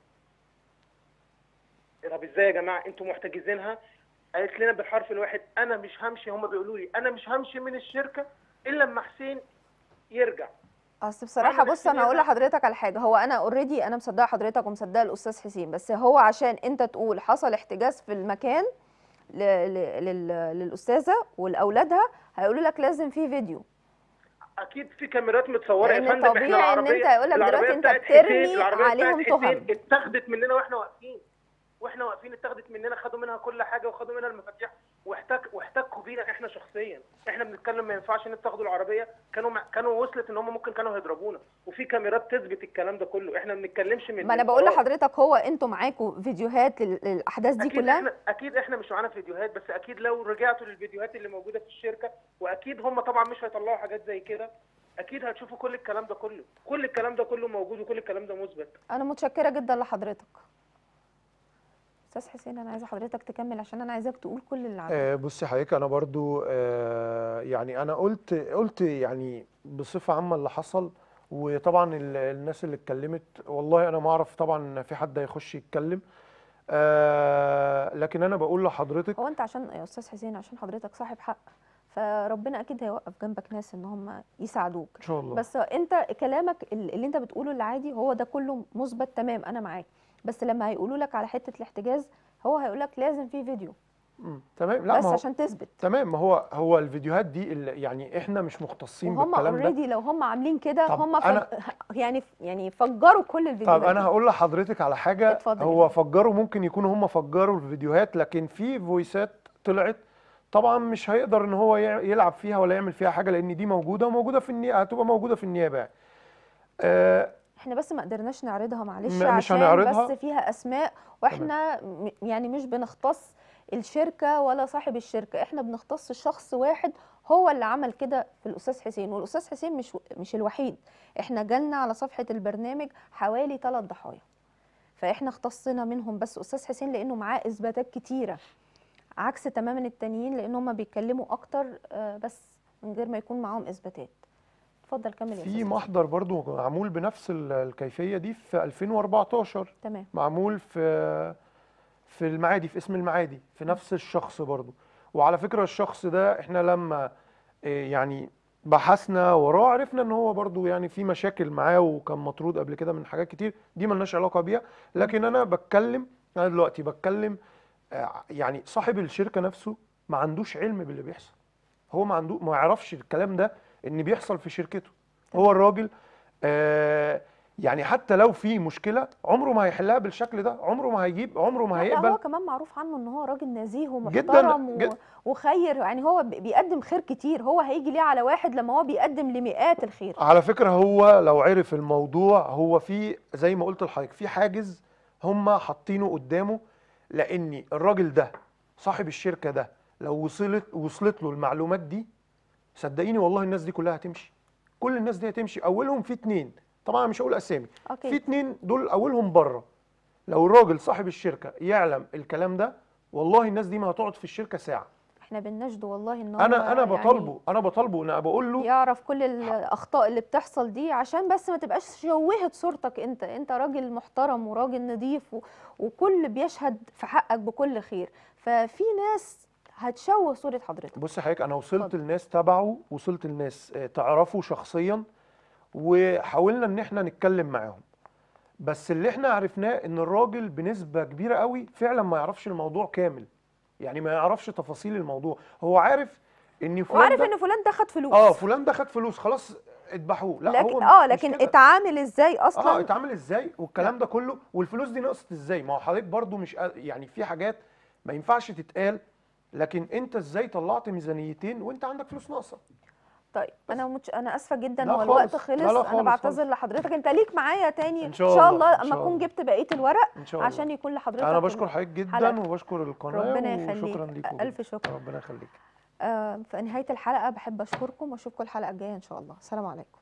[SPEAKER 8] طب ازاي يا جماعه انتوا محتجزينها قالت لنا بالحرف الواحد انا مش همشي هم بيقولوا لي انا مش همشي من الشركه الا لما حسين يرجع
[SPEAKER 1] اصل بصراحه
[SPEAKER 8] وأنا
[SPEAKER 1] بص انا هقول
[SPEAKER 8] محتاجة-
[SPEAKER 1] لحضرتك على حاجه هو انا اوريدي انا مصدقه حضرتك ومصدقه الاستاذ حسين بس هو عشان انت تقول حصل احتجاز في المكان ل... ل... لل... للاستاذه ولاولادها هيقولوا لك لازم في فيديو
[SPEAKER 8] اكيد في كاميرات متصوره يا
[SPEAKER 1] لأن
[SPEAKER 8] فندم
[SPEAKER 1] طبيعي إن
[SPEAKER 8] احنا
[SPEAKER 1] أنت يقول لك
[SPEAKER 8] العربية
[SPEAKER 1] دلوقتي أنت
[SPEAKER 8] بتاعت
[SPEAKER 1] بترمي
[SPEAKER 8] حسين- العربية
[SPEAKER 1] عليهم
[SPEAKER 8] بتاعت حسين
[SPEAKER 1] تهم.
[SPEAKER 8] اتاخدت مننا واحنا واقفين واحنا واقفين اتاخدت مننا خدوا منها كل حاجه وخدوا منها المفاتيح واحتك واحتكوا بينا احنا شخصيا احنا بنتكلم ما ينفعش ان تاخدوا العربيه كانوا مع... كانوا وصلت ان هم ممكن كانوا هيضربونا وفي كاميرات تثبت الكلام ده كله احنا ما بنتكلمش من
[SPEAKER 1] ما انا
[SPEAKER 8] من
[SPEAKER 1] بقول
[SPEAKER 8] فراغ.
[SPEAKER 1] لحضرتك هو انتوا معاكم فيديوهات لل... للاحداث دي
[SPEAKER 8] اكيد
[SPEAKER 1] كلها
[SPEAKER 8] احنا اكيد احنا مش معانا فيديوهات بس اكيد لو رجعتوا للفيديوهات اللي موجوده في الشركه واكيد هم طبعا مش هيطلعوا حاجات زي كده اكيد هتشوفوا كل الكلام ده كله كل الكلام ده كله موجود وكل الكلام ده مثبت
[SPEAKER 1] انا متشكره جدا لحضرتك استاذ حسين انا عايزه حضرتك تكمل عشان انا عايزاك تقول كل اللي عندك
[SPEAKER 6] آه، بصي حضرتك انا برضو آه، يعني انا قلت قلت يعني بصفه عامه اللي حصل وطبعا ال- الناس اللي اتكلمت والله انا ما اعرف طبعا في حد هيخش يتكلم آه، لكن انا بقول لحضرتك
[SPEAKER 1] هو انت عشان يا استاذ حسين عشان حضرتك صاحب حق فربنا اكيد هيوقف جنبك ناس ان هم يساعدوك
[SPEAKER 6] ان شاء الله
[SPEAKER 1] بس انت كلامك ال- اللي انت بتقوله العادي هو ده كله مثبت تمام انا معاك بس لما هيقولوا لك على حته الاحتجاز هو هيقول لك لازم في فيديو
[SPEAKER 6] مم، تمام لا
[SPEAKER 1] بس
[SPEAKER 6] ما هو
[SPEAKER 1] عشان تثبت
[SPEAKER 6] تمام ما هو هو الفيديوهات دي اللي يعني احنا مش مختصين
[SPEAKER 1] وهم
[SPEAKER 6] بالكلام ده
[SPEAKER 1] اوريدي لو هم عاملين كده
[SPEAKER 6] طب
[SPEAKER 1] هم
[SPEAKER 6] أنا-
[SPEAKER 1] فج... يعني يعني فجروا كل الفيديوهات
[SPEAKER 6] طب انا
[SPEAKER 1] دي.
[SPEAKER 6] هقول لحضرتك على حاجه
[SPEAKER 1] اتفضل
[SPEAKER 6] هو
[SPEAKER 1] يا
[SPEAKER 6] فجروا ممكن يكونوا هم فجروا الفيديوهات لكن في فويسات طلعت طبعا مش هيقدر ان هو يع- يلعب فيها ولا يعمل فيها حاجه لان دي موجوده وموجوده في النيابه هتبقى موجوده في النيابه يعني. آه
[SPEAKER 1] احنا بس ما قدرناش نعرضها معلش
[SPEAKER 6] م- مش
[SPEAKER 1] عشان
[SPEAKER 6] هنعرضها.
[SPEAKER 1] بس فيها اسماء واحنا م- يعني مش بنختص الشركه ولا صاحب الشركه احنا بنختص شخص واحد هو اللي عمل كده في الاستاذ حسين والاستاذ حسين مش مش الوحيد احنا جالنا على صفحه البرنامج حوالي ثلاث ضحايا فاحنا اختصنا منهم بس استاذ حسين لانه معاه اثباتات كتيره عكس تماما التانيين لان هم بيتكلموا اكتر آه، بس من غير ما يكون معاهم اثباتات اتفضل كمل يا
[SPEAKER 6] في
[SPEAKER 1] استاذ
[SPEAKER 6] محضر برضو معمول بنفس ال- الكيفيه دي في 2014
[SPEAKER 1] تمام
[SPEAKER 6] معمول في في المعادي في اسم المعادي في نفس الشخص برضو وعلى فكره الشخص ده احنا لما إيه، يعني بحثنا وراه عرفنا ان هو برضو يعني في مشاكل معاه وكان مطرود قبل كده من حاجات كتير دي ملناش علاقه بيها لكن انا بتكلم انا دلوقتي بتكلم آه، يعني صاحب الشركه نفسه ما عندوش علم باللي بيحصل هو ما عنده ما يعرفش الكلام ده ان بيحصل في شركته هو الراجل آه يعني حتى لو في مشكله عمره ما هيحلها بالشكل ده عمره ما هيجيب عمره ما
[SPEAKER 1] لا ده
[SPEAKER 6] هيقبل
[SPEAKER 1] هو كمان معروف عنه ان هو راجل نزيه
[SPEAKER 6] جداً،
[SPEAKER 1] ومحترم و...
[SPEAKER 6] جداً.
[SPEAKER 1] وخير يعني هو بي- بيقدم خير كتير هو هيجي ليه على واحد لما هو بيقدم لمئات الخير
[SPEAKER 6] على فكره هو لو عرف الموضوع هو في زي ما قلت لحضرتك في حاجز هم حاطينه قدامه لان الراجل ده صاحب الشركه ده لو وصلت وصلت له المعلومات دي صدقيني والله الناس دي كلها هتمشي كل الناس دي هتمشي اولهم في اتنين طبعا مش هقول اسامي في
[SPEAKER 1] اوكي
[SPEAKER 6] اتنين دول اولهم بره لو الراجل صاحب الشركه يعلم الكلام ده والله الناس دي ما هتقعد في الشركه ساعه
[SPEAKER 1] احنا بنناشده والله ان هو
[SPEAKER 6] انا انا
[SPEAKER 1] يعني
[SPEAKER 6] بطالبه انا بطالبه انا بقول له
[SPEAKER 1] يعرف كل الاخطاء اللي بتحصل دي عشان بس ما تبقاش شوهت صورتك انت انت راجل محترم وراجل نظيف و... وكل بيشهد في حقك بكل خير ففي ناس هتشوه صورة حضرتك
[SPEAKER 6] بص يا حضرتك انا وصلت
[SPEAKER 1] اتفضل.
[SPEAKER 6] لناس تبعه وصلت لناس آه، تعرفه شخصيا وحاولنا ان احنا نتكلم معاهم بس اللي احنا عرفناه ان الراجل بنسبة كبيرة قوي فعلا ما يعرفش الموضوع كامل يعني ما يعرفش تفاصيل الموضوع هو عارف ان فلان
[SPEAKER 1] وعارف
[SPEAKER 6] ده
[SPEAKER 1] ان فلان ده خد فلوس
[SPEAKER 6] اه فلان ده خد فلوس خلاص اذبحوه لا
[SPEAKER 1] لكن
[SPEAKER 6] هو
[SPEAKER 1] اه
[SPEAKER 6] مش
[SPEAKER 1] لكن
[SPEAKER 6] كده.
[SPEAKER 1] اتعامل ازاي
[SPEAKER 6] اه
[SPEAKER 1] اصلا
[SPEAKER 6] اتعامل ازاي والكلام ده كله والفلوس دي نقصت ازاي ما هو حضرتك برضو مش قا- يعني في حاجات ما ينفعش تتقال لكن انت ازاي طلعت ميزانيتين وانت عندك فلوس ناقصه
[SPEAKER 1] طيب انا متش... انا اسفه جدا
[SPEAKER 6] لا
[SPEAKER 1] هو الوقت
[SPEAKER 6] خالص.
[SPEAKER 1] خلص
[SPEAKER 6] لا لا
[SPEAKER 1] انا
[SPEAKER 6] خالص
[SPEAKER 1] بعتذر
[SPEAKER 6] خالص.
[SPEAKER 1] لحضرتك انت ليك معايا تاني
[SPEAKER 6] إن شاء الله،
[SPEAKER 1] الله
[SPEAKER 6] إن
[SPEAKER 1] اما
[SPEAKER 6] شاء
[SPEAKER 1] اكون
[SPEAKER 6] الله.
[SPEAKER 1] جبت بقيه الورق
[SPEAKER 6] ان شاء الله
[SPEAKER 1] عشان يكون لحضرتك
[SPEAKER 6] انا بشكر حضرتك
[SPEAKER 1] حلقة.
[SPEAKER 6] جدا وبشكر القناه
[SPEAKER 1] ربنا يخليك.
[SPEAKER 6] وشكرا ليكم
[SPEAKER 1] ألف
[SPEAKER 6] جداً.
[SPEAKER 1] شكر.
[SPEAKER 6] ربنا يخليك
[SPEAKER 1] آه في نهايه الحلقه بحب اشكركم واشوفكم الحلقه الجايه ان شاء الله سلام عليكم